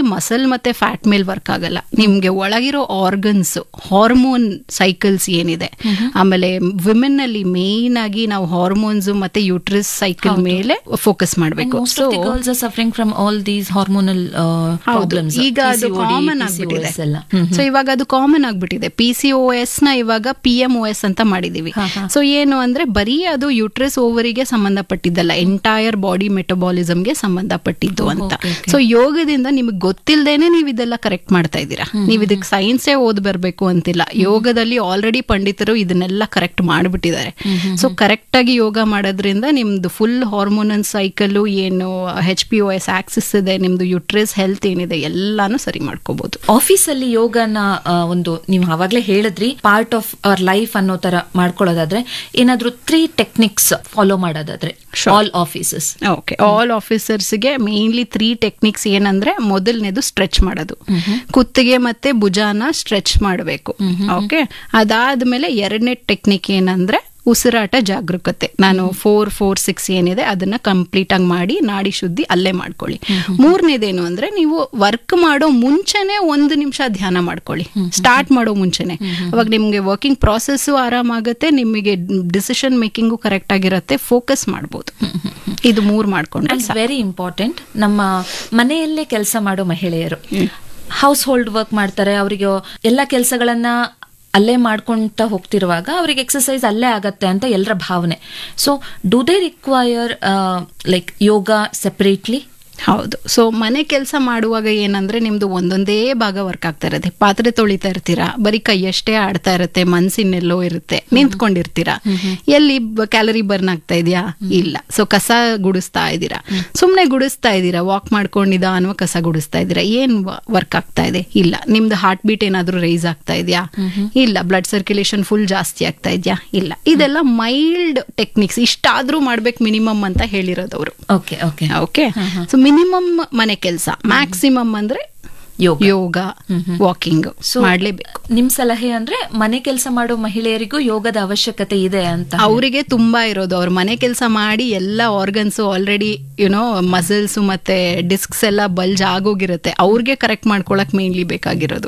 muscle ಮತ್ತೆ fat ಮೇಲೆ work ಆಗಲ್ಲ ನಿಮ್ಗೆ ಒಳಗಿರೋ ಆರ್ಗನ್ಸ್ ಹಾರ್ಮೋನ್ ಸೈಕಲ್ಸ್ ಏನಿದೆ ಆಮೇಲೆ ವಿಮೆನ್ ಅಲ್ಲಿ ಮೇನ್ ಆಗಿ ನಾವು ಹಾರ್ಮೋನ್ಸ್ ಮತ್ತೆ ಯೂಟ್ರಸ್ ಸೈಕಲ್ ಮೇಲೆ ಫೋಕಸ್ ಮಾಡಬೇಕು most of the girls are suffering from all these hormonal ಹೌದು ಪ್ರಾಬ್ಲಮ್ಸ್ ಈಗ ಅದು ಕಾಮನ್ ಆಗ್ಬಿಟ್ಟಿದೆ ಎಲ್ಲ ಸೊ ಇವಾಗ ಅದು ಕಾಮನ್ ಆಗ್ಬಿಟ್ಟಿದೆ ಪಿ ಸಿ ಓ ಎಸ್ ನ ಇವಾಗ ಪಿ ಎಂ ಓ ಎಸ್ ಅಂತ ಮಾಡಿದೀವಿ ಸೊ ಏನು ಅಂದ್ರೆ ಬರೀ ಅದು ಯೂಟ್ರಸ್ ಓವರಿಗೆ ಸಂಬಂಧಪಟ್ಟಿದ್ದಲ್ಲ ಎಂಟೈರ್ ಬಾಡಿ ಮೆಟಬಾಲಿಸಮ್ಗೆ ಸಂಬಂಧಪಟ್ಟಿದ್ದು ಅಂತ ಸೊ ಯೋಗದಿಂದ ನಿಮಗೆ ಗೊತ್ತಿಲ್ಲದೇನೆ ನೀವು ಇದೆಲ್ಲ ಕರೆಕ್ಟ್ ಮಾಡ್ತಾ ಇದ್ದೀರಾ ನೀವು ಇದಕ್ಕೆ ಸೈನ್ಸೇ ಓದ್ ಬರ್ಬೇಕು ಅಂತಿಲ್ಲ ಯೋಗದಲ್ಲಿ ಆಲ್ರೆಡಿ ಪಂಡಿತರು ಇದನ್ನೆಲ್ಲ ಕರೆಕ್ಟ್ ಮಾಡಿಬಿಟ್ಟಿದ್ದಾರೆ ಸೊ ಕರೆಕ್ಟ್ ಆಗಿ ಯೋಗ ಮಾಡೋದ್ರಿಂದ ನಿಮ್ದು ಫುಲ್ ಹಾರ್ಮೋನಲ್ ಸೈಕಲ್ ಏನು H P O S axis ಇದೆ ನಿಮ್ದು ಯುಟ್ರಸ್ ಹೆಲ್ತ್ ಏನಿದೆ ಎಲ್ಲಾನು ಸರಿ ಮಾಡ್ಕೋಬಹುದು ಆಫೀಸ್ ಅಲ್ಲಿ ಯೋಗನ ಆ, ಒಂದು ನೀವು ಅವಾಗ್ಲೇ ಹೇಳಿದ್ರಿ ಪಾರ್ಟ್ ಆಫ್ ಅವರ್ ಲೈಫ್ ಅನ್ನೋ ತರ ಮಾಡ್ಕೊಳ್ಳೋದಾದ್ರೆ ಏನಾದ್ರೂ ತ್ರೀ ಟೆಕ್ನಿಕ್ಸ್ ಫಾಲೋ ಮಾಡೋದಾದ್ರೆ ಆಲ್ ಆಫೀಸಸ್ ಓಕೆ ಆಲ್ ಆಫೀಸರ್ಸ್ಗೆ ಮೇನ್ಲಿ ತ್ರೀ ಟೆಕ್ನಿಕ್ಸ್ ಏನಂದ್ರೆ ಮೊದಲನೇದು ಸ್ಟ್ರೆಚ್ ಮಾಡೋದು ಕುತ್ತಿಗೆ ಮತ್ತೆ ಭುಜಾನ ಸ್ಟ್ರೆಚ್ ಮಾಡಬೇಕು ಓಕೆ ಅದಾದ್ಮೇಲೆ ಎರಡನೇ ಟೆಕ್ನಿಕ್ ಏನಂದ್ರೆ ಉಸಿರಾಟ ಜಾಗರೂಕತೆ ನಾನು ಫೋರ್ ಫೋರ್ ಸಿಕ್ಸ್ ಏನಿದೆ ಅದನ್ನ ಕಂಪ್ಲೀಟ್ ಆಗಿ ಮಾಡಿ ನಾಡಿ ಶುದ್ಧಿ ಅಲ್ಲೇ ಮಾಡ್ಕೊಳ್ಳಿ ಮೂರನೇದೇನು ಅಂದ್ರೆ ನೀವು ವರ್ಕ್ ಮಾಡೋ ಮುಂಚೆನೆ ಒಂದು ನಿಮಿಷ ಧ್ಯಾನ ಮಾಡ್ಕೊಳ್ಳಿ ಸ್ಟಾರ್ಟ್ ಮಾಡೋ ಮುಂಚೆನೆ ಅವಾಗ ನಿಮ್ಗೆ ವರ್ಕಿಂಗ್ ಪ್ರಾಸೆಸ್ ಆರಾಮಾಗುತ್ತೆ ನಿಮಗೆ ಡಿಸಿಷನ್ ಮೇಕಿಂಗು ಕರೆಕ್ಟ್ ಆಗಿರುತ್ತೆ ಫೋಕಸ್ ಮಾಡ್ಬೋದು ಇದು ಮೂರ್ ಮಾಡ್ಕೊಂಡ್ರೆ ಇಟ್ಸ್ ವೆರಿ ಇಂಪಾರ್ಟೆಂಟ್ ನಮ್ಮ ಮನೆಯಲ್ಲೇ ಕೆಲಸ ಮಾಡೋ ಮಹಿಳೆಯರು ಹೌಸ್ ಹೋಲ್ಡ್ ವರ್ಕ್ ಮಾಡ್ತಾರೆ ಅವರಿಗೆ ಎಲ್ಲ ಕೆಲಸಗಳನ್ನ ಅಲ್ಲೇ ಮಾಡ್ಕೊಂತ ಹೋಗ್ತಿರುವಾಗ ಅವ್ರಿಗೆ ಎಕ್ಸಸೈಸ್ ಅಲ್ಲೇ ಆಗತ್ತೆ ಅಂತ ಎಲ್ಲರ ಭಾವನೆ so do they require like yoga separately ಹೌದು ಸೊ ಮನೆ ಕೆಲಸ ಮಾಡುವಾಗ ಏನಂದ್ರೆ ನಿಮ್ದು ಒಂದೊಂದೇ ಭಾಗ ವರ್ಕ್ ಆಗ್ತಾ ಇರುತ್ತೆ ಪಾತ್ರೆ ತೊಳಿತಾ ಇರ್ತೀರಾ ಬರೀ ಕೈಯಷ್ಟೇ ಆಡ್ತಾ ಇರುತ್ತೆ ಮನ್ಸಿನೆಲ್ಲೋ ಇರುತ್ತೆ ನಿಂತ್ಕೊಂಡಿರ್ತೀರಾ ಎಲ್ಲಿ ಕ್ಯಾಲರಿ ಬರ್ನ್ ಆಗ್ತಾ ಇದೆಯಾ ಇಲ್ಲ ಸೊ ಕಸ ಗುಡಿಸ್ತಾ ಇದ್ದೀರಾ ಸುಮ್ನೆ ಗುಡಿಸ್ತಾ ಇದ್ದೀರಾ ವಾಕ್ ಮಾಡ್ಕೊಂಡು ನಿಧಾನವಾಗಿ ಕಸ ಗುಡಿಸ್ತಾ ಇದ್ದೀರಾ ಏನ್ ವರ್ಕ್ ಆಗ್ತಾ ಇದೆ ಇಲ್ಲ ನಿಮ್ದು ಹಾರ್ಟ್ ಬೀಟ್ ಏನಾದ್ರೂ ರೈಸ್ ಆಗ್ತಾ ಇದೆಯಾ ಇಲ್ಲ ಬ್ಲಡ್ ಸರ್ಕ್ಯುಲೇಷನ್ ಫುಲ್ ಜಾಸ್ತಿ ಆಗ್ತಾ ಇದೆಯಾ ಇಲ್ಲ ಇದೆಲ್ಲ ಮೈಲ್ಡ್ ಟೆಕ್ನಿಕ್ಸ್ ಇಷ್ಟಾದ್ರೂ ಮಾಡ್ಬೇಕು ಮಿನಿಮಮ್ ಅಂತ ಹೇಳಿರೋದು ಅವರು okay okay okay so minimum ಮನೆ ಕೆಲಸ ಮ್ಯಾಕ್ಸಿಮಮ್ ಅಂದ್ರೆ ಯೋಗ ಯೋಗ ವಾಕಿಂಗ್ So, ಮಾಡ್ಲೇಬೇಕು ನಿಮ್ ಸಲಹೆ ಅಂದ್ರೆ ಮನೆ ಕೆಲಸ ಮಾಡೋ ಮಹಿಳೆಯರಿಗೂ ಯೋಗದ ಅವಶ್ಯಕತೆ ಇದೆ ಅಂತ ಅವರಿಗೆ ತುಂಬಾ ಇರೋದು ಅವ್ರ ಮನೆ ಕೆಲಸ ಮಾಡಿ ಎಲ್ಲ ಆರ್ಗನ್ಸ್ ಆಲ್ರೆಡಿ ಯುನೋ ಮಸಲ್ಸ್ ಮತ್ತೆ ಡಿಸ್ಕ್ಸ್ ಎಲ್ಲ ಬಲ್ಜ್ ಆಗೋಗಿರುತ್ತೆ ಅವ್ರಿಗೆ ಕರೆಕ್ಟ್ ಮಾಡ್ಕೊಳಕ್ ಮೇನ್ಲಿ ಬೇಕಾಗಿರೋದು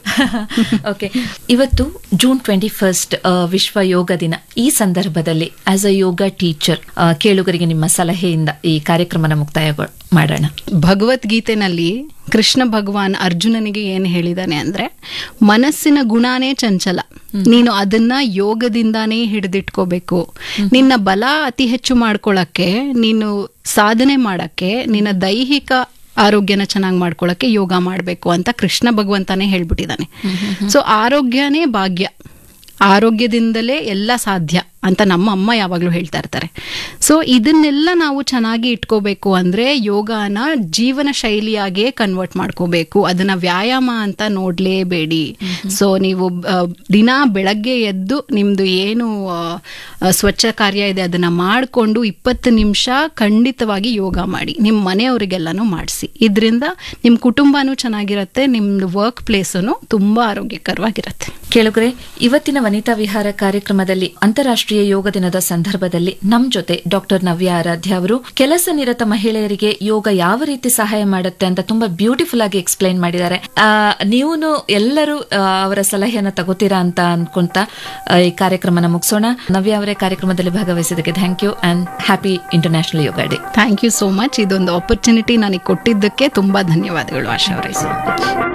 ಓಕೆ ಇವತ್ತು ಜೂನ್ ಟ್ವೆಂಟಿ ಫಸ್ಟ್ ವಿಶ್ವ ಯೋಗ ದಿನ ಈ ಸಂದರ್ಭದಲ್ಲಿ ಆಸ್ ಅ ಯೋಗ ಟೀಚರ್ ಕೇಳುಗರಿಗೆ ನಿಮ್ಮ ಸಲಹೆಯಿಂದ ಈ ಕಾರ್ಯಕ್ರಮನ ಮುಕ್ತಾಯ ಮಾಡೋಣ ಭಗವದ್ಗೀತೆನಲ್ಲಿ ಕೃಷ್ಣ ಭಗವಾನ್ ಅರ್ಜುನನಿಗೆ ಏನ್ ಹೇಳಿದಾನೆ ಅಂದ್ರೆ ಮನಸ್ಸಿನ ಗುಣನೇ ಚಂಚಲ ನೀನು ಅದನ್ನ ಯೋಗದಿಂದಾನೇ ಹಿಡಿದಿಟ್ಕೋಬೇಕು ನಿನ್ನ ಬಲ ಅತಿ ಹೆಚ್ಚು ಮಾಡ್ಕೊಳಕ್ಕೆ ನೀನು ಸಾಧನೆ ಮಾಡಕ್ಕೆ ನಿನ್ನ ದೈಹಿಕ ಆರೋಗ್ಯನ ಚೆನ್ನಾಗಿ ಮಾಡ್ಕೊಳಕ್ಕೆ ಯೋಗ ಮಾಡಬೇಕು ಅಂತ ಕೃಷ್ಣ ಭಗವಂತನೇ ಹೇಳ್ಬಿಟ್ಟಿದ್ದಾನೆ ಸೊ ಆರೋಗ್ಯನೇ ಭಾಗ್ಯ ಆರೋಗ್ಯದಿಂದಲೇ ಎಲ್ಲ ಸಾಧ್ಯ ಅಂತ ನಮ್ಮ ಅಮ್ಮ ಯಾವಾಗಲೂ ಹೇಳ್ತಾ ಇರ್ತಾರೆ ಸೊ ಇದನ್ನೆಲ್ಲ ನಾವು ಚೆನ್ನಾಗಿ ಇಟ್ಕೋಬೇಕು ಅಂದ್ರೆ ಯೋಗನ ಜೀವನ ಶೈಲಿಯಾಗೇ ಕನ್ವರ್ಟ್ ಮಾಡ್ಕೋಬೇಕು ಅದನ್ನ ವ್ಯಾಯಾಮ ಅಂತ ನೋಡ್ಲೇಬೇಡಿ ಸೊ ನೀವು ಆ, ದಿನ ಬೆಳಗ್ಗೆ ಎದ್ದು ನಿಮ್ದು ಏನು ಆ, ಆ, ಸ್ವಚ್ಛ ಕಾರ್ಯ ಇದೆ ಅದನ್ನ ಮಾಡಿಕೊಂಡು ಇಪ್ಪತ್ತು ನಿಮಿಷ ಖಂಡಿತವಾಗಿ ಯೋಗ ಮಾಡಿ ನಿಮ್ಮ ಮನೆಯವರಿಗೆಲ್ಲಾನು ಮಾಡಿಸಿ ಇದರಿಂದ ನಿಮ್ಮ ಕುಟುಂಬನೂ ಚೆನ್ನಾಗಿರುತ್ತೆ ನಿಮ್ದು ವರ್ಕ್ ಪ್ಲೇಸನು ತುಂಬಾ ಆರೋಗ್ಯಕರವಾಗಿರುತ್ತೆ ಕೇಳುಗರೆ ಇವತ್ತಿನ ವನಿತಾ ವಿಹಾರ ಕಾರ್ಯಕ್ರಮದಲ್ಲಿ ಅಂತಾರಾಷ್ಟ್ರೀಯ ಯೋಗ ದಿನದ ಸಂದರ್ಭದಲ್ಲಿ ನಮ್ ಜೊತೆ ಡಾಕ್ಟರ್ ನವ್ಯ ಆರಾಧ್ಯ ಅವರು ಕೆಲಸ ನಿರತ ಮಹಿಳೆಯರಿಗೆ ಯೋಗ ಯಾವ ರೀತಿ ಸಹಾಯ ಮಾಡುತ್ತೆ ಅಂತ ತುಂಬಾ ಬ್ಯೂಟಿಫುಲ್ ಆಗಿ ಎಕ್ಸ್ಪ್ಲೈನ್ ಮಾಡಿದ್ದಾರೆ ನೀವು ಎಲ್ಲರೂ ಆ, ಅವರ ಸಲಹೆಯನ್ನ ತಗೋತೀರಾ ಅಂತ ಅನ್ಕೊಂತ ಆ, ಈ ಕಾರ್ಯಕ್ರಮನ ಮುಗಿಸೋಣ ನವ್ಯ ಅವರೇ ಕಾರ್ಯಕ್ರಮದಲ್ಲಿ ಭಾಗವಹಿಸಿದ್ದಕ್ಕೆ thank you and happy international yoga day thank you so much ಇದೊಂದು ಆಪರ್ಚುನಿಟಿ ನನಗೆ ಕೊಟ್ಟಿದ್ದಕ್ಕೆ ತುಂಬಾ ಧನ್ಯವಾದಗಳು ಆಶಾ ಅವರೇ